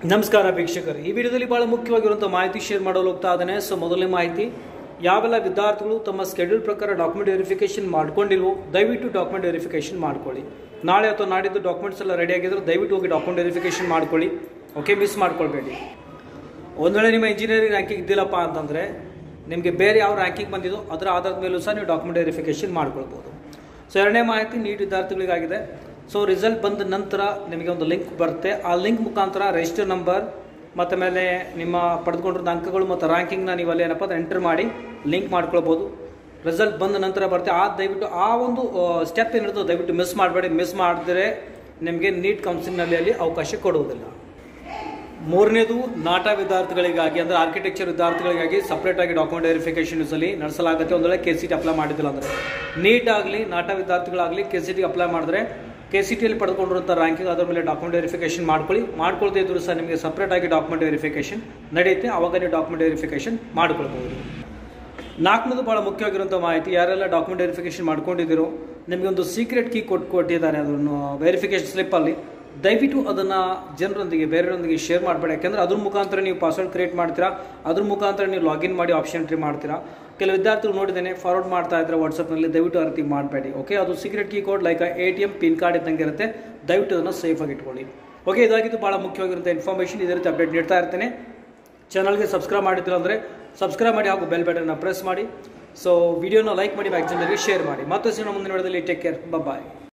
ನಮಸ್ಕಾರ ವೀಕ್ಷಕರು ಈ ವಿಡಿಯೋದಲ್ಲಿ ಬಹಳ ಮುಖ್ಯವಾಗಿರುವಂಥ ಮಾಹಿತಿ ಶೇರ್ ಮಾಡಲು ಹೋಗ್ತಾ ಇದ್ದಾನೆ ಸೊ ಮೊದಲನೇ ಮಾಹಿತಿ ಯಾವೆಲ್ಲ ವಿದ್ಯಾರ್ಥಿಗಳು ತಮ್ಮ ಸ್ಕೆಡ್ಯೂಲ್ ಪ್ರಕಾರ ಡಾಕ್ಯುಮೆಂಟ್ ವೆರಿಫಿಕೇಶನ್ ಮಾಡ್ಕೊಂಡಿಲ್ವೋ ದಯವಿಟ್ಟು ಡಾಕ್ಯುಮೆಂಟ್ ವೆರಿಫಿಕೇಶನ್ ಮಾಡ್ಕೊಳ್ಳಿ ನಾಳೆ ಅಥವಾ ನಾಡಿದ್ದು ಡಾಕ್ಯುಮೆಂಟ್ಸ್ ಎಲ್ಲ ರೆಡಿ ಆಗಿದ್ರೆ ದಯವಿಟ್ಟು ಹೋಗಿ ಡಾಕ್ಯುಮೆಂಟ್ ವೆರಿಫಿಕೇಶನ್ ಮಾಡ್ಕೊಳ್ಳಿ ಓಕೆ ಮಿಸ್ ಮಾಡ್ಕೊಳ್ಬೇಡಿ ಒಂದು ವೇಳೆ ನಿಮ್ಮ ಇಂಜಿನಿಯರಿಂಗ್ ರ್ಯಾಂಕಿಂಗ್ ಇದ್ದಿಲ್ಲಪ್ಪ ಅಂತಂದರೆ ನಿಮಗೆ ಬೇರೆ ಯಾವ ರ್ಯಾಂಕಿಂಗ್ ಬಂದಿದೋ ಅದರ ಆಧಾರದ ಮೇಲೂ ಸಹ ನೀವು ಡಾಕ್ಯುಮೆಂಟ್ ವೆರಿಫಿಕೇಶನ್ ಮಾಡ್ಕೊಳ್ಬೋದು ಸೊ ಎರಡನೇ ಮಾಹಿತಿ ನೀಟ್ ವಿದ್ಯಾರ್ಥಿಗಳಿಗಾಗಿದೆ ಸೊ ರಿಸಲ್ಟ್ ಬಂದ ನಂತರ ನಿಮಗೆ ಒಂದು ಲಿಂಕ್ ಬರುತ್ತೆ ಆ ಲಿಂಕ್ ಮುಖಾಂತರ ರಿಜಿಸ್ಟರ್ ನಂಬರ್ ಮತ್ತು ಮೇಲೆ ನಿಮ್ಮ ಪಡೆದುಕೊಂಡಿರೋ ಅಂಕಗಳು ಮತ್ತು ರ್ಯಾಂಕಿಂಗ್ನ ನೀವು ಅಲ್ಲಿ ಏನಪ್ಪ ಅದು ಎಂಟರ್ ಮಾಡಿ ಲಿಂಕ್ ಮಾಡ್ಕೊಳ್ಬೋದು ರಿಸಲ್ಟ್ ಬಂದ ನಂತರ ಬರುತ್ತೆ ಆ ದಯವಿಟ್ಟು ಆ ಒಂದು ಸ್ಟೆಪ್ ಏನಿರುತ್ತೋ ದಯವಿಟ್ಟು ಮಿಸ್ ಮಾಡಬೇಡಿ ಮಿಸ್ ಮಾಡಿದ್ರೆ ನಿಮಗೆ ನೀಟ್ ಕೌನ್ಸಿಲ್ನಲ್ಲಿ ಅಲ್ಲಿ ಅವಕಾಶ ಕೊಡುವುದಿಲ್ಲ ಮೂರನೇದು ನಾಟಾ ವಿದ್ಯಾರ್ಥಿಗಳಿಗಾಗಿ ಅಂದರೆ ಆರ್ಕಿಟೆಕ್ಚರ್ ವಿದ್ಯಾರ್ಥಿಗಳಿಗಾಗಿ ಸಪ್ರೇಟ್ ಆಗಿ ಡಾಕ್ಯುಮೆಂಟ್ ವೆರಿಫಿಕೇಶನ್ಸ್ ಅಲ್ಲಿ ನಡೆಸಲಾಗುತ್ತೆ ಒಂದು ವೇಳೆ ಕೆ ಸಿ ಟಿ ಅಪ್ಲೈ ಮಾಡಿದಿಲ್ಲ ಅಂದರೆ ನೀಟ್ ಆಗಲಿ ನಾಟಾ ವಿದ್ಯಾರ್ಥಿಗಳಾಗಲಿ ಕೆ ಸಿ ಟಿ ಅಪ್ಲೈ ಮಾಡಿದ್ರೆ ಕೆ ಸಿ ಟಿಯಲ್ಲಿ ಪಡೆದುಕೊಂಡಿರುವಂಥ ರ್ಯಾಂಕಿಂಗ್ ಅದರ ಮೇಲೆ ಡಾಕ್ಯುಮೆಂಟ್ ವೆರಿಫಿಕೇಶನ್ ಮಾಡ್ಕೊಳ್ಳಿ ಮಾಡ್ಕೊಳ್ದೇ ಇದ್ರು ಸಹ ನಿಮಗೆ ಸಪ್ರೇಟ್ ಆಗಿ ಡಾಕ್ಯುಮೆಂಟ್ ವೆರಿಫಿಕೇಶನ್ ನಡೆಯುತ್ತೆ ಅವಾಗ ನೀವು ಡಾಕ್ಯುಮೆಂಟ್ ವೆರಿಫಿಕೇಶನ್ ಮಾಡ್ಕೊಳ್ಬಹುದು ನಾಲ್ಕನೇದು ಭಾಳ ಮುಖ್ಯವಾಗಿರುವಂಥ ಮಾಹಿತಿ ಯಾರೆಲ್ಲ ಡಾಕ್ಯುಮೆಂಟ್ ವೆರಿಫಿಕೇಶನ್ ಮಾಡ್ಕೊಂಡಿದ್ದೀರೋ ನಿಮಗೆ ಒಂದು ಸೀಕ್ರೆಟ್ ಕೀ ಕೊಟ್ಟು ಕೊಟ್ಟಿದ್ದಾರೆ ಅದನ್ನು ವೆರಿಫಿಕೇಶನ್ ಸ್ಲಿಪ್ಪಲ್ಲಿ ದಯವಿಟ್ಟು ಅದನ್ನು ಜನರೊಂದಿಗೆ ಬೇರೆಯವರೊಂದಿಗೆ ಶೇರ್ ಮಾಡಬೇಡಿ ಯಾಕೆಂದರೆ ಅದ್ರ ಮುಖಾಂತರ ನೀವು ಪಾಸ್ವರ್ಡ್ ಕ್ರಿಯೇಟ್ ಮಾಡ್ತೀರಾ ಅದ್ರ ಮುಖಾಂತರ ನೀವು ಲಾಗಿನ್ ಮಾಡಿ ಆಪ್ಷನ್ ಎಂಟ್ರಿ ಮಾಡ್ತೀರಾ ಕೆಲವು ವಿದ್ಯಾರ್ಥಿಗಳು ನೋಡಿದ್ದೇನೆ ಫಾರ್ವರ್ಡ್ ಮಾಡ್ತಾ ಇದ್ದಾರೆ ವಾಟ್ಸಪ್ನಲ್ಲಿ ದಯವಿಟ್ಟು ಆ ರೀತಿ ಮಾಡಬೇಡಿ ಓಕೆ ಅದು secret key code like A T M pin card ಇದ್ದಂಗೆ ಇರುತ್ತೆ ದಯವಿಟ್ಟು ಅದನ್ನು ಸೇಫಾಗಿ ಇಟ್ಕೊಳ್ಳಿ ಓಕೆ ಇದಾಗಿದ್ದು ಭಾಳ ಮುಖ್ಯವಾಗಿರುವಂಥ ಇನ್ಫಾರ್ಮೇಷನ್ ಇದೇ ರೀತಿ ಅಪ್ಡೇಟ್ ನೀಡ್ತಾ ಇರ್ತೇನೆ ಚಾನಲ್ಗೆ ಸಬ್ಸ್ಕ್ರೈಬ್ ಮಾಡಿದ್ದಿಲ್ಲ ಅಂದರೆ ಸಬ್ಸ್ಕ್ರೈಬ್ ಮಾಡಿ ಹಾಗೂ ಬೆಲ್ ಬಟನ್ನ ಪ್ರೆಸ್ ಮಾಡಿ ಸೊ ವಿಡಿಯೋನ ಲೈಕ್ ಮಾಡಿ ಮ್ಯಾಕ್ಸಿಮಮ್ ಶೇರ್ ಮಾಡಿ ಮತ್ತೆ ಸಿಗೋಣ ಮುಂದಿನ ವಿಡಿಯೋದಲ್ಲಿ ಟೇಕ್ ಕೇರ್ ಬಾಯ್